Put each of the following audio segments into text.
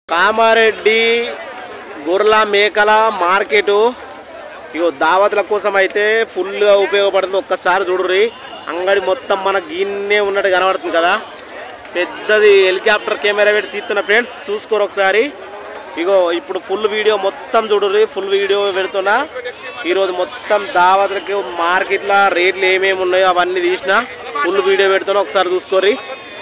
కామారెడ్డి గొర్రెల మేకల మార్కెట్ ఇగో దావతుల కోసం అయితే ఫుల్గా ఉపయోగపడుతుంది ఒక్కసారి చూడుర్రి అంగడి మొత్తం మన గిన్నె ఉన్నట్టు కనబడుతుంది కదా పెద్దది హెలికాప్టర్ కెమెరా పెట్టి తీస్తున్న ఫ్రెండ్స్ చూసుకోరు ఒకసారి ఇగో ఇప్పుడు ఫుల్ వీడియో మొత్తం చూడుర్రి ఫుల్ వీడియో పెడుతున్నా ఈరోజు మొత్తం దావతులకి మార్కెట్లో రేట్లు ఏమేమి ఉన్నాయో అవన్నీ తీసిన ఫుల్ వీడియో పెడుతున్నా ఒకసారి చూసుకోర్రి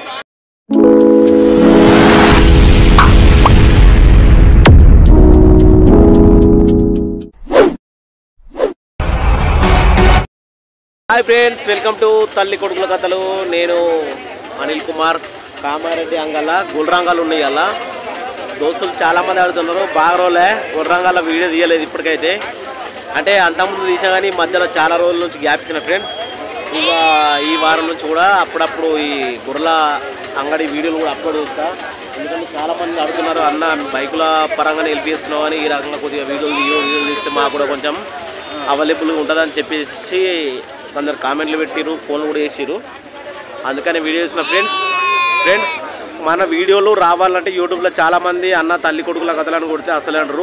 హాయ్ ఫ్రెండ్స్ వెల్కమ్ టు తల్లి కొడుకుల కథలు నేను అనిల్ కుమార్ కామారెడ్డి అంగల్ల గుల్రంగాలు ఉన్నాయి అలా దోస్తులు చాలా మంది ఆడుతున్నారు బాగా రోజులే గుల్రంగాల వీడియో తీయలేదు ఇప్పటికైతే అంటే అంతకుముందు తీసినా కానీ ఈ మధ్యలో చాలా రోజుల నుంచి గ్యాప్ ఇచ్చిన ఫ్రెండ్స్ ఇక ఈ వారం నుంచి కూడా అప్పుడప్పుడు ఈ గుర్రల అంగడి వీడియోలు కూడా అప్లోడ్ చేస్తా ఎందుకంటే చాలా మంది అడుగుతున్నారు అన్న బైకుల పరంగానే హెల్ప్ చేస్తున్నావు అని ఈ రకంగా కొద్దిగా వీడియోలు తీయ వీడియోలు తీస్తే మాకు కూడా కొంచెం అవైలబుల్ ఉంటుందని చెప్పేసి కొందరు కామెంట్లు పెట్టిరు ఫోన్లు కూడా చేసిరు అందుకని వీడియో చేసిన ఫ్రెండ్స్ ఫ్రెండ్స్ మన వీడియోలు రావాలంటే యూట్యూబ్లో చాలామంది అన్న తల్లి కొడుకుల కథలను కొడితే అసలు అంటారు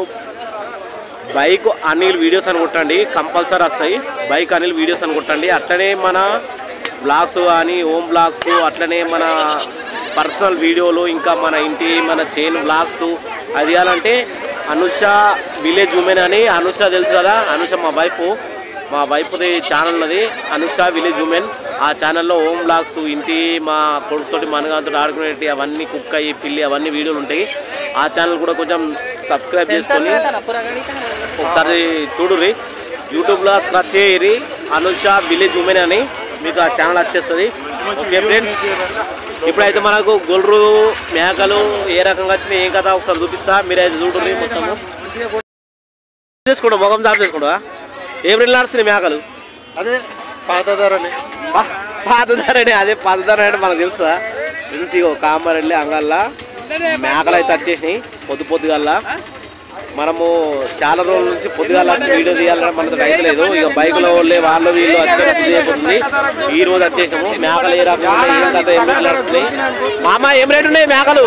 బైక్ అనిల్ వీడియోస్ అని కొట్టండి కంపల్సరీ వస్తాయి బైక్ అనిల్ వీడియోస్ అని కొట్టండి అట్లనే మన బ్లాగ్స్ కానీ హోమ్ బ్లాగ్స్ అట్లనే మన పర్సనల్ వీడియోలు ఇంకా మన ఇంటి మన చైన్ బ్లాగ్స్ అది ఇవ్వాలంటే అనుష విలేజ్ ఉమెన్ అని అనుష తెలుసు కదా అనుష మా వైఫ్ మా వైఫ్ది ఛానల్ ఉన్నది అనుష విలేజ్ ఉమెన్ ఆ ఛానల్లో హోమ్ బ్లాగ్స్ ఇంటి మా కొడుకుతోటి మనగాంతో ఆడుకునేటి అవన్నీ కుక్క ఈ పిల్లి అవన్నీ వీడియోలు ఉంటాయి ఆ ఛానల్ కూడా కొంచెం సబ్స్క్రైబ్ చేసుకొని ఒకసారి చూడుర్రి యూట్యూబ్లో స్క్రచ్ చేయరి అనుష విలేజ్ ఉమెన్ అని మీకు ఆ ఛానల్ వచ్చేస్తుంది ఓకే ఫ్రెండ్స్ ఇప్పుడైతే మనకు గొల్రు మేకలు ఏ రకంగా వచ్చినాయి ఏం కదా ఒకసారి చూపిస్తా మీరైతే చూడుర్రి మొత్తము చేసుకోండి ముఖం దారి చేసుకోండా ఏం రెండు నడుస్తున్నాయి మేకలు అదే పాత ధరని పా- పాతదారని అదే పాతదారని అంటే మనకు తెలుసా తెలుసు ఇగో కామారెడ్డి అంగల్లా మేకలు అయితే వచ్చేసినాయి పొద్దు పొద్దుగల్లా మనము చాలా రోజుల నుంచి పొద్దుగాల వచ్చి వీడియో తీయాలని మనకు రైతు లేదు ఇక బైకులో వాళ్ళే వాళ్ళు వీళ్ళు వచ్చేటప్పుడు చేయబోతుంది ఈ రోజు వచ్చేసాము మేకలు ఏ రకంగా ఉన్నాయి, ఏం కథ ఏం రేట్లు నడుస్తున్నాయి మామ ఏం రేటు ఉన్నాయి మేకలు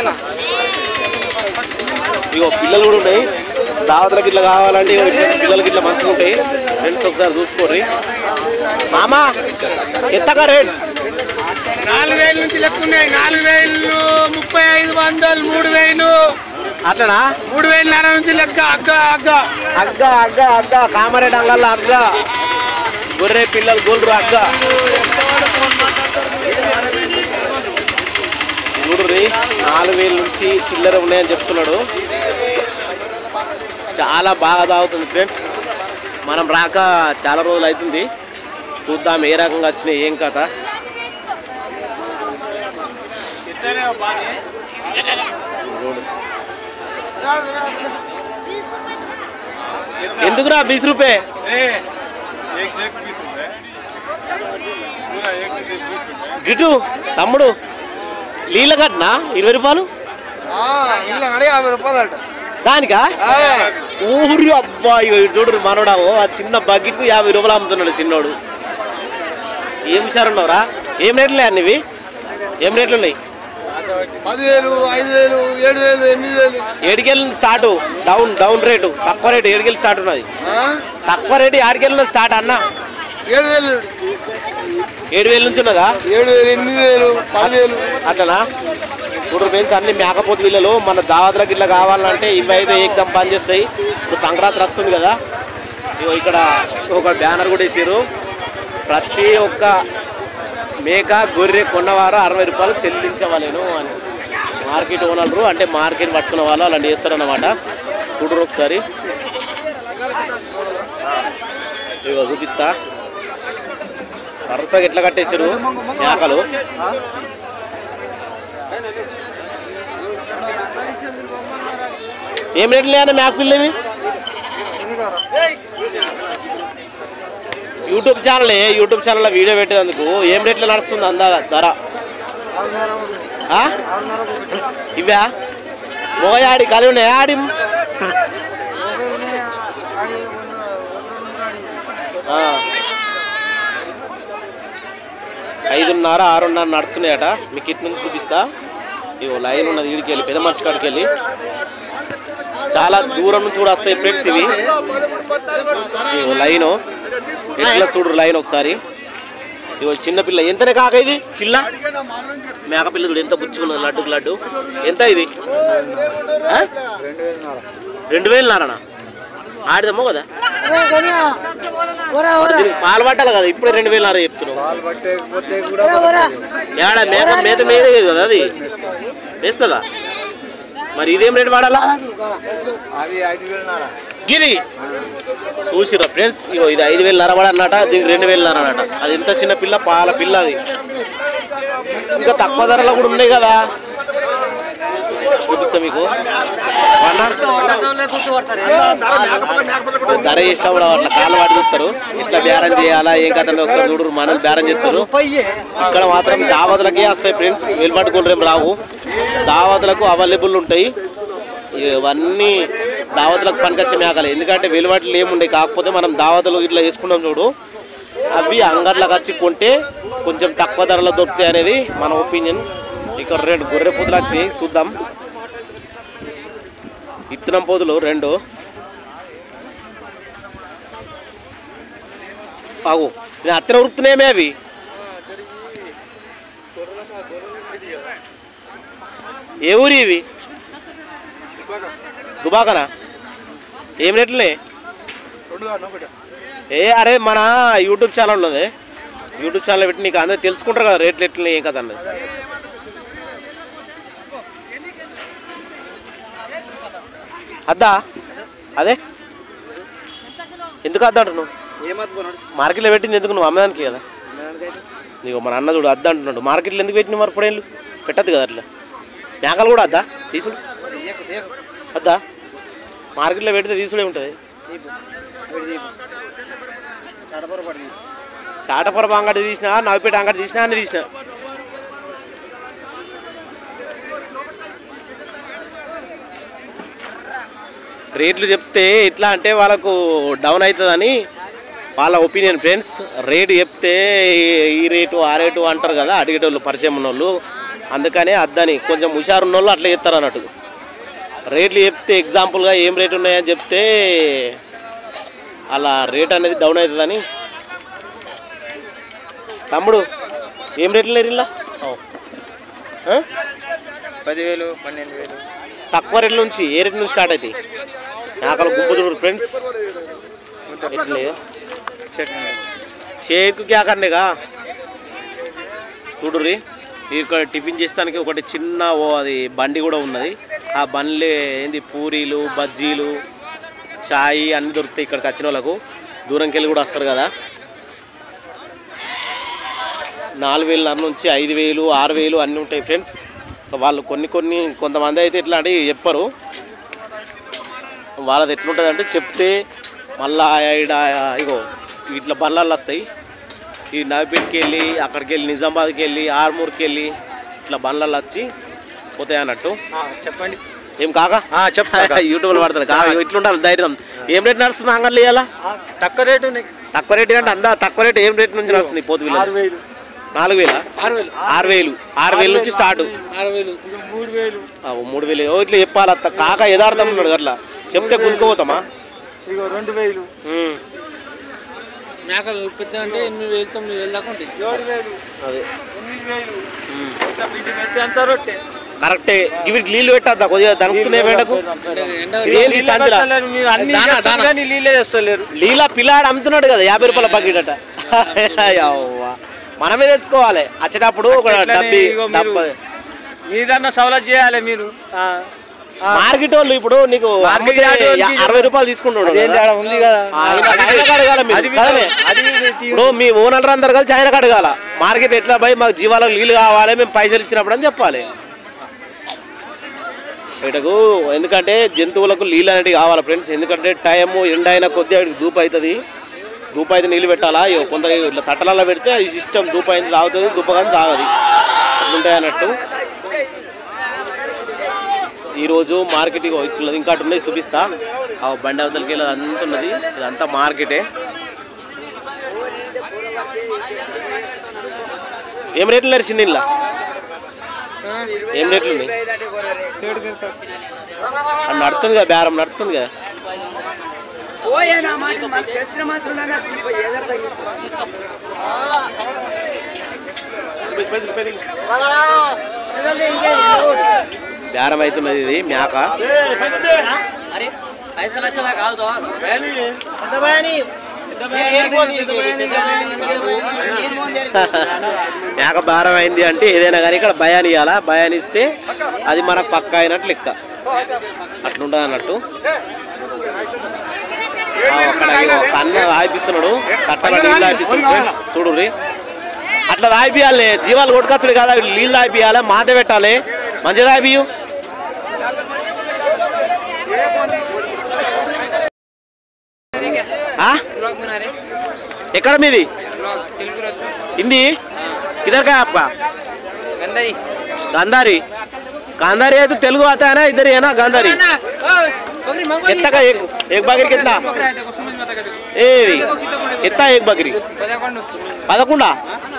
ఇగో పిల్లలు కూడా ఉన్నాయి దావతలకి ఇట్లా కావాలంటే ఇగో ఇట్లా పిల్లలకి ఇట్లా మంచిగా ఉంటాయి ఫ్రెండ్స్ ఒకసారి చూసుకోర్రి మామ ఎంతగా రేట్ నాలుగు వేల నుంచి లెక్క ఉన్నాయి నాలుగు వేలు ముప్పై ఐదు వందలు మూడు వేలు అట్లనా మూడు వేలన్నర నుంచి లెక్క అగ్గ అగ్గ అగ్గ అగ్గ అగ్గ కామారెడ్డి అంగల్లో అగ్గ గొర్రె పిల్లలు గోల్రు అగ్గ చూడుర్రి నాలుగు వేల నుంచి చిల్లర ఉన్నాయని చెప్తున్నాడు చాలా బాగా తాగుతుంది ఫ్రెండ్స్ మనం రాక చాలా రోజులు అవుతుంది చూద్దాం ఏ రకంగా వచ్చినాయి ఏం కథ చూడు ఎందుకురా బీస్ రూపాయ గిటు తమ్ముడు నీళ్ళ కట్నా ఇరవై రూపాయలు అడే యాభై రూపాయలు అట దానికా ఊరి అబ్బా ఇగో ఇటు చూడు మనోడావు ఆ చిన్న బకెట్ యాభై రూపాయలు అమ్ముతున్నాడు చిన్నోడు ఏం సార్ ఉన్నావురా ఏం రేట్లు అన్నివి ఏం రేట్లు ఉన్నాయి పదివేలు ఐదు వేలు ఏడు వేలు ఎనిమిది వేలు ఏడికెళ్ళి స్టార్ట్ డౌన్ డౌన్ రేటు తక్కువ రేటు ఏడికెళ్ళి స్టార్ట్ ఉన్నది తక్కువ రేటు ఆడికెళ్ళి స్టార్ట్ అన్న ఏడు వేలు ఏడు వేల నుంచి ఉన్నదా ఏడు వేలు ఎనిమిది వేలు పదివేలు అట్లనా ఇప్పుడు ఫ్రెండ్స్ అన్ని మేకపోతు వీళ్ళలు మన దావతులకు ఇట్లా కావాలంటే ఇవి అయితే ఏకదం పనిచేస్తాయి ఇప్పుడు సంక్రాంతి వస్తుంది కదా ఇగో ఇక్కడ ఒక బ్యానర్ కూడా వేసారు ప్రతి ఒక్క మేక గొర్రె కొన్నవారు అరవై రూపాయలు చెల్లించవలేను అని మార్కెట్ ఓనర్లు అంటే మార్కెట్ పట్టుకున్న వాళ్ళు అలాంటి చేస్తారన్నమాట చూడరు ఒకసారి ఇగో చూపిస్తా వరుసగా ఎట్లా కట్టేసారు మేకలు ఏం రేట్లు లేదా మ్యాక్ పిల్లవి యూట్యూబ్ ఛానల్ యూట్యూబ్ ఛానల్లో వీడియో పెట్టేందుకు ఏం రేట్లు నడుస్తుంది అందా ధర ఆ? ఇవా మొగయాడి కలి ఉన్నాయి ఆడి ఆ. ఐదున్నర ఆరున్నర నడుస్తున్నాయట మీకు ఇటు నుంచి చూపిస్తా ఇగో లైన్ ఉన్నది వీడికి వెళ్ళి పెద్ద మనిషి కాడికి వెళ్ళి చాలా దూరం నుంచి కూడా వస్తాయి ఫ్రెండ్స్ ఇవి ఇగో లైన్ ఎట్లా చూడు లైన్ ఒకసారి ఇగో చిన్న పిల్ల ఎంతనే కాక ఇది పిల్ల మేక పిల్ల చూడు ఎంత పుచ్చుకున్నది లడ్డుకు లడ్డు ఎంత ఇది ఆ? రెండు వేలు నారనా ఆడిదమ్మో కదా మరి దీనికి పాలు పట్టాలి కదా ఇప్పుడే రెండు వేలు నార చెప్తున్నావు ఏడా మేక మేత మేదే కదా అది వేస్తుందా మరి ఇదేం రేటు వాడాలా గిరి చూసిరా ఫ్రెండ్స్ ఇగో ఇది ఐదు వేలు నరబడ అన్నట దీనికి రెండు వేలు నర అన్నట అది ఎంత చిన్న పిల్ల పాల పిల్ల అది ఇంకా తక్కువ ధరలో కూడా ఉన్నాయి కదా చూపిస్తా మీకు అన్న ధర ఇష్టం కూడా అట్లా కాళ్ళు వాడి చూస్తారు ఇట్లా బేరం చేయాలా ఏం కథ ఒకసారి చూడరు మనల్ని బేరం చేస్తారు ఇక్కడ మాత్రం దావతులకే వస్తాయి ఫ్రెండ్స్ వెలుపట్టుకుంటారు ఏం రావు దావతులకు అవైలబుల్ ఉంటాయి ఇవన్నీ దావతులకు పనికొచ్చే మేకలు ఎందుకంటే వెలువట్లు ఏముండే కాకపోతే మనం దావతులు ఇట్లా వేసుకున్నాం చూడు అవి అంగట్లకు వచ్చి కొంటే కొంచెం తక్కువ ధరలో దొరుకుతాయి అనేది మన ఒపీనియన్ ఇక్కడ రెండు గొర్రె పొదులు వచ్చి చూద్దాం ఇత్తనం పొదులు రెండు ఆగు నేను అత్తన ఉరుకుతున్నాయేమే అవి ఏ ఊరి ఇవి దుబాకనా ఏం రేట్లున్నాయి ఏ అరే మన యూట్యూబ్ ఛానల్ ఉన్నది యూట్యూబ్ ఛానల్ పెట్టి నీకు అందరూ తెలుసుకుంటారు కదా రేట్లు ఎట్లున్నాయి ఏం కదా అన్నది అద్దా అదే ఎందుకు అద్దా అంటున్నావు మార్కెట్లో పెట్టింది ఎందుకు నువ్వు అమ్మదానికి కదా నీకు మన అన్న చూడు అద్దా అంటున్నాడు మార్కెట్లో ఎందుకు పెట్టిన మరి పొడేళ్ళు పెట్టద్దు కదా అట్లా మేకలు కూడా అద్దా తీసుడు అద్దా మార్కెట్లో పెడితే తీసుడే ఉంటుంది సాటపురపు అంగడి తీసినా నవ్వుపేట అంగడి తీసినా అన్ని తీసినా రేట్లు చెప్తే ఎట్లా అంటే వాళ్ళకు డౌన్ అవుతుందని వాళ్ళ ఒపీనియన్ ఫ్రెండ్స్ రేటు చెప్తే ఈ రేటు ఆ రేటు అంటారు కదా అడిగేటోళ్ళు పరిచయం ఉన్నోళ్ళు అందుకనే అద్దని కొంచెం హుషారు ఉన్నోళ్ళు అట్లా చెప్తారు అన్నట్టు రేట్లు చెప్తే ఎగ్జాంపుల్గా ఏం రేట్ ఉన్నాయని చెప్తే అలా రేట్ అనేది డౌన్ అవుతుందని తమ్ముడు ఏం రేట్లు లేరు ఇలా పదివేలు పన్నెండు వేలు తక్కువ రేట్ల నుంచి ఏ రేట్ నుంచి స్టార్ట్ అవుతాయి మేకలు గుంపు చూడు ఫ్రెండ్స్ ఎట్లే షేక్ క్యా కర్నేగా చూడుర్రి ఇక్కడ టిఫిన్ చేస్తానికి ఒకటి చిన్న ఓ అది బండి కూడా ఉన్నది ఆ బండ్లు ఏంది పూరీలు బజ్జీలు చాయ్ అన్నీ దొరుకుతాయి ఇక్కడికి వచ్చిన వాళ్ళకు దూరంకి వెళ్ళి కూడా వస్తారు కదా నాలుగు వేల నుంచి ఐదు వేలు ఆరు వేలు అన్నీ ఉంటాయి ఫ్రెండ్స్ వాళ్ళు కొన్ని కొన్ని కొంతమంది అయితే ఇట్లాంటివి చెప్పరు వాళ్ళది ఎట్లుంటుంది అంటే చెప్తే మళ్ళా ఈడ ఇగో ఇట్లా బండ్లల్లో వస్తాయి ఈ నవిపేటకి వెళ్ళి అక్కడికి వెళ్ళి నిజామాబాద్కి వెళ్ళి ఆర్మూర్కి వెళ్ళి ఇట్లా బండ్లల్లో వచ్చి పోతాయి అన్నట్టు చెప్పండి ఏం కాక చెప్తా యూట్యూబ్లో పడతారు కాక ఇట్లుండాలి ధైర్యం ఏం రేట్ నడుస్తుంది అంగళ్ళు ఇవ్వాలా తక్కువ రేటు ఉన్నాయి తక్కువ రేట్ అంటే అందా తక్కువ రేట్ ఏం రేట్ నుంచి నడుస్తుంది పోతు ఆరు వేలు నాలుగు వేల ఆరు వేలు ఆరు వేలు ఆరు వేలు నుంచి స్టార్ట్ ఆరు వేలు మూడు వేలు మూడు వేలు ఓ ఇట్లా చెప్పాలి అత్త కాక యథార్థం ఉన్నాడు అట్లా చెప్తే గుంజుకోపోతామా ఇగో రెండు వేలు ఉమ్, మేకలు పెద్ద అంటే ఎనిమిది వేలు తొమ్మిది వేలు దాకా ఉంటాయి ఏడు వేలు అదే ఎనిమిది వేలు ఉమ్. ఇంత పిండి పెడితే అంత రొట్టె కరెక్టే వీటికి నీళ్ళు పెట్టద్దా కొద్దిగా దనుకునే వేడకు ఎండ ఏంది సంచులా? మీరు అన్ని దానా, చేస్తారు దానా. కానీ నీళ్ళే చేస్తలేరు లీలా పిల్లాడు అమ్ముతున్నాడు కదా యాభై రూపాయల బకెట్ అట యవ్వా. మనమే తెచ్చుకోవాలి వచ్చేటప్పుడు ఒక అట్లనే డబ్బి ఇగో మీరు- డబ్బ మీరన్నా సవలత్ చేయాలి మీరు మార్కెట్ వాళ్ళు ఇప్పుడు నీకు మార్కెట్ అమ్మితే యార్డ్ నుంచి యా- అరవై రూపాయలు తీసుకుంటున్నాడు అదేంటి కదా. ఆడ ఉంది కదా ఆయన ఆయనకు అడగాల మీరు, అది కదనే? అది ఇప్పుడు మీ ఓనర్ అందరు కలిసి ఆయనకు అడగాల మార్కెట్ ఎట్లా పోయి మాకు జీవాలకు నీళ్ళు కావాలి మేము పైసలు ఇచ్చినప్పుడు అని చెప్పాలి వీటకు ఎందుకంటే జంతువులకు నీళ్ళు అనేవి కావాలి ఫ్రెండ్స్ ఎందుకంటే టైము ఎండ అయినా కొద్దిగా వీటికి ధూపు అవుతుంది ధూపు అయితే నీళ్ళు పెట్టాలా ఇగో కొందరు ఇట్లా తట్టలలో పెడితే ఈ సిస్టమ్ ధూపు అయింది తాగుతుంది ధూప కానీ తాగదు అట్లుంటాయి అన్నట్టు ఈరోజు మార్కెట్ ఇగో ఇట్లా ఇంకా అటు ఉన్నాయి చూపిస్తా ఆ బండి అవతలకి వెళ్ళి అంత ఉన్నది ఇదంతా మార్కెటే ఏం రేట్లు లేరు చిన్న ఏం రేట్లు ఉన్నాయి అది నడుతుంది కదా బేరం నడుతుంది కదా పోయేనా మాట మనకు తెలిసిన మనుషులు బేరం అవుతున్నది ఇది మేక अरे ऐसा लक्ष्य लगा तो మేక బేరం అయింది అంటే ఏదైనా కానీ ఇక్కడ భయాన్ని ఇవ్వాలా భయాన్ని ఇస్తే అది మనకు పక్క అయినట్టు లెక్క అట్లుండదు అన్నట్టు ఆ, అక్కడ ఇగో ఒక అన్న రాయిపిస్తున్నాడు కట్టల నీళ్ళు రాయిపిస్తున్నాడు ఫ్రెండ్స్ చూడు అట్లా రాయిపియాలి జీవాలు కొట్టుకొచ్చుడు కదా నీళ్ళు రాయిపియాలి మాట పెట్టాలి మంచిగా రాయిపియు ఆ? ब्लॉग बना रहे ఎక్కడ మీది ब्लॉग तेलुगु राज హిందీ किधर का है आपका गंदारी गांधारी गांधारी है तो तेलुगु आता है ना इधर ही है ना गांधारी ना ओ बकरी मंगो कितना का एक एक बकरी कितना बकरा है देखो समझ में आता कर ఏ कितना एक बकरी పదకొండు పదకొండా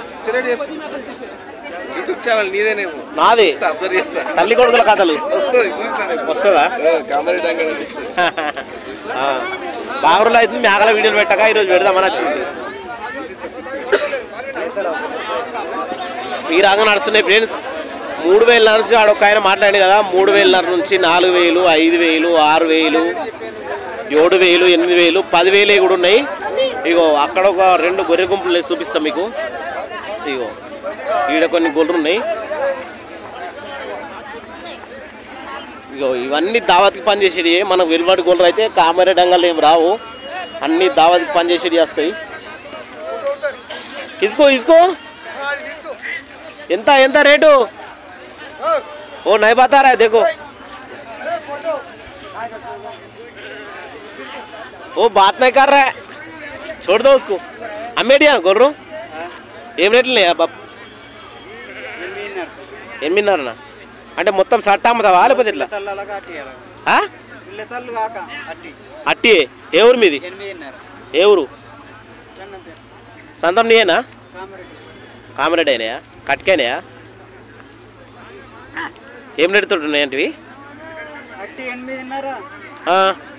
యూట్యూబ్ ఛానల్ నీదేనేమో నాది అబ్జర్వ్ చేస్తా తల్లి కొడుకుల కథలు వస్తుంది చూస్తాను వస్తుందా కామెడీ డంగ ఆ. బాగా రోజులు అవుతుంది మేకల వీడియోలు పెట్టక ఈరోజు పెడదామని వచ్చింది ఈ రాగా నడుస్తున్నాయి ఫ్రెండ్స్ మూడు వేల నుంచి ఆడ ఒక ఆయన మాట్లాడింది కదా మూడు వేలన్నర నుంచి నాలుగు వేలు ఐదు వేలు ఆరు వేలు ఏడు వేలు ఎనిమిది వేలు పదివేలు కూడా ఉన్నాయి ఇగో అక్కడ ఒక రెండు గొర్రె గుంపులు నేను చూపిస్తాం మీకు ఇగో ఈడ కొన్ని గొర్రెలు ఉన్నాయి ఇగో ఇవన్నీ దావత్కి పనిచేసేది మనకు వెలువడి గొర్రెలు అయితే కామరే డంగలు ఏం రావు అన్ని దావత్కి పనిచేసేది వస్తాయి ఇసుకో ఇసుకో ఎంత ఎంత రేటు ఓ నై బతారా దేకో ఓ బాత్ నై కర్ రా छोड़ दो उसको అమ్మేడియా గొర్రు ఏం రేట్లు లేయా బాబు ఎనిమిదిన్నరనా అంటే మొత్తం సట్ట అమ్ముతావా లేకపోతే ఎట్లా ఆ? అట్టి ఏ ఊరు మీది ఏ ఊరు సంతం నీయేనా కామరెడ్డి అయినాయా కట్కైనాయా ఏం నెడుతుంటున్నాయి అంటివి ఆ.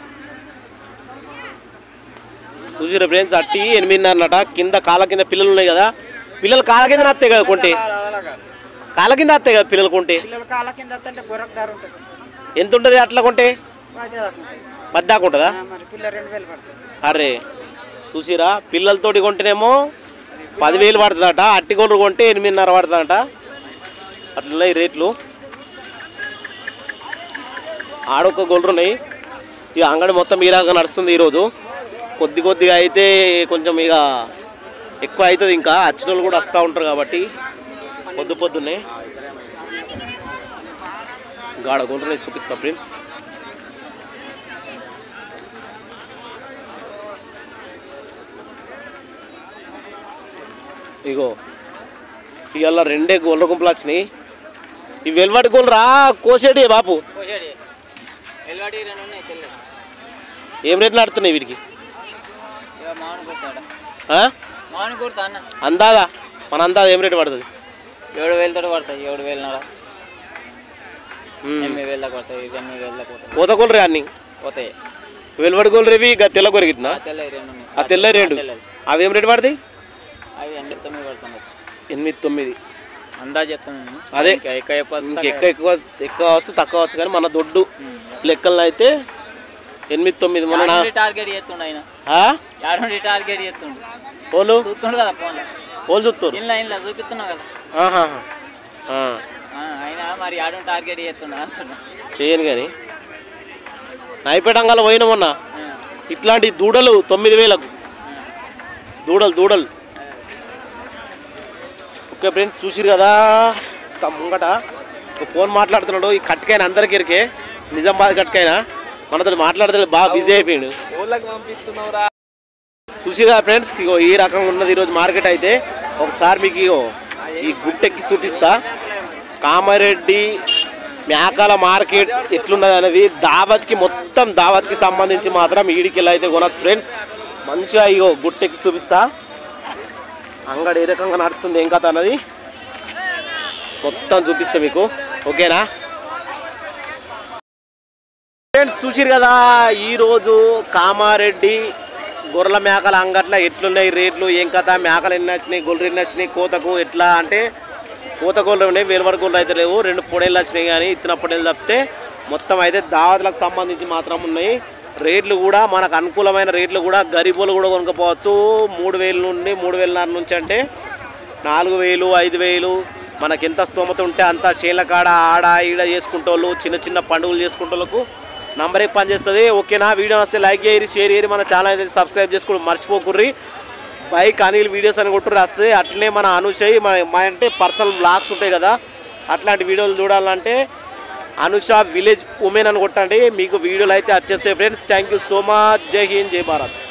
చూసిరా ఫ్రెండ్స్ అట్టి ఎనిమిదిన్నరనట కింద కాళ్ళ కింద పిల్లలు ఉన్నాయి కదా పిల్లలు కాళ్ళ కింద వస్తాయి కదా కొంటే కాళ్ళ కింద వస్తాయి కదా పిల్లలు కొంటే పిల్లల కాళ్ళ కింద అంటే గొర్రెకు ధర ఉంటుంది ఎంత ఉంటుంది అట్లా కొంటే అదే దాకుంటుంది పది దాకా ఉంటుందా మరి పిల్ల రెండు వేలు పడుతుంది అరే చూసిరా పిల్లలతోటి కొంటేనేమో పదివేలు పడుతుందట అట్టి గొర్రెలు కొంటే ఎనిమిదిన్నర పడుతుందట అట్లున్నాయి రేట్లు ఆడొక్క గొర్రెలు ఉన్నాయి ఇక అంగడి మొత్తం ఈరాగా నడుస్తుంది ఈరోజు కొద్ది కొద్దిగా అయితే కొంచెం ఇక ఎక్కువ అవుతుంది ఇంకా వచ్చిన వాళ్ళు కూడా వస్తూ ఉంటారు కాబట్టి పొద్దు పొద్దున్నే గాడ గొర్రెలు చూపిస్తా ఫ్రెండ్స్ ఇగో ఇవాళ రెండే గోళ్ళ గుంపులు వచ్చినాయి ఈ వెల్వటి గోళ్ళు రా కోసేటి బాపు కోసేడి ఎల్వాడి రెండు ఉన్నాయి తెల్ల ఏం రేట్లు నడుతున్నాయి వీటికి ఇక మామిడి కొడతాడ ఆ? మామిడి కొడతా అన్న అందాదా మన అందాదా ఏం రేటు పడుతుంది ఏడు వేలతో పడతాయి ఏడు వేలున్నర ఉమ్. ఎనిమిది వేల దాకా పడతాయి ఇది ఎనిమిది వేల దాకా పడతాయి కోత గోళ్ళు రే అన్ని పోతాయి వెల్వటి గోళ్ళు రేవి ఇక తెల్ల కొరిగిట్నా ఆ తెల్లవి రెండు ఉన్నాయి ఆ తెల్ల రెండు తెల్లవి. అవి ఏం రేటు పడతాయి అవి ఎనిమిది తొమ్మిది పడుతుంది ఎనిమిది తొమ్మిది అందాజ చెప్తాను నేను అదే. ఇంకా ఎక్కువ చెప్పొస్తా. ఇంకెక్క ఎక్కువ ఎక్కువ అవచ్చు తక్కువ అవచ్చు కానీ మన దొడ్డు ఉమ్. లెక్కల్లో అయితే ఎనిమిది తొమ్మిది మొన్న నా- యాడుండి టార్గెట్ చేస్తుండు ఆయన ఆ? యాడుండి టార్గెట్ చేస్తుండు పోలు చూస్తుండు కదా ఫోన్లో పోలు చూస్తారు ఇంట్లో ఇంట్లో చూపిస్తున్నావు కదా ఆహాహా. ఆ. ఆ, ఆయన మరి యాడుండి టార్గెట్ చేస్తుండు అంటున్నా చేయను కానీ నైపేటంగాల పోయిన మొన్న ఆ, ఇట్లాంటి దూడలు తొమ్మిది వేలకు దూడలు దూడలు ఓకే ఫ్రెండ్స్ చూసిరు కదా ఇంకా ముంగట ఒక ఫోన్ మాట్లాడుతున్నాడు ఈ కట్కైన అందరికి ఇరికే నిజామాబాద్ కట్కైనా మనతో మాట్లాడుతున్నాడు బాగా బిజీ అయిపోయాడు చూసి కదా ఫ్రెండ్స్ ఇగో ఈ రకంగా ఉన్నది ఈరోజు మార్కెట్ అయితే ఒకసారి మీకు ఇగో ఈ గుట్టెక్కి చూపిస్తా కామారెడ్డి మేకాల మార్కెట్ ఎట్లున్నది అనేది దావత్కి మొత్తం దావత్కి సంబంధించి మాత్రం ఈడికి అయితే కొనచ్చు ఫ్రెండ్స్ మంచిగా ఇగో గుట్టెక్కి చూపిస్తా అంగడి ఏ రకంగా నడుస్తుంది ఏం కథ అన్నది మొత్తం చూపిస్తా మీకు ఓకేనా ఫ్రెండ్స్ చూసిరు కదా ఈరోజు కామారెడ్డి గొర్రెల మేకల అంగట్ల ఎట్లున్నాయి రేట్లు ఏం కథ మేకలు ఎన్ని వచ్చినాయి గొర్రెలు ఎన్ని వచ్చినాయి కోతకు ఎట్లా అంటే కోత గొర్రెలు ఉన్నాయి వేలు వరకు గొర్రెలు అయితే లేవు రెండు పొడేళ్ళు వచ్చినాయి కానీ ఇత్తన పొడేళ్ళు తప్పితే మొత్తం అయితే దావతులకు సంబంధించి మాత్రం ఉన్నాయి రేట్లు కూడా మనకు అనుకూలమైన రేట్లు కూడా గరీబులు కూడా కొనుక్కోపోవచ్చు మూడు వేల నుండి మూడు వేలన్నర నుంచి అంటే నాలుగు వేలు ఐదు వేలు మనకి ఎంత స్తోమత ఉంటే అంత చేల కాడ ఆడ ఈడ చేసుకుంటోళ్ళు చిన్న చిన్న పండుగలు చేసుకుంటోళ్ళకు నంబరే పనిచేస్తుంది ఓకేనా వీడియో వస్తే లైక్ చేయరి షేర్ చేయరి మన ఛానల్ అయితే సబ్స్క్రైబ్ చేసుకోండి మర్చిపోకుర్రి బైక్ అనిల్ వీడియోస్ అని కొట్టుర్రి వస్తే అట్లనే మన అనుషయ్ మన మా అంటే పర్సనల్ బ్లాగ్స్ ఉంటాయి కదా అట్లాంటి వీడియోలు చూడాలంటే అనుష విలేజ్ ఉమెన్ అని కొట్టండి మీకు వీడియోలు అయితే వచ్చేస్తాయి friends thank you so much జై హింద్ జై భారత్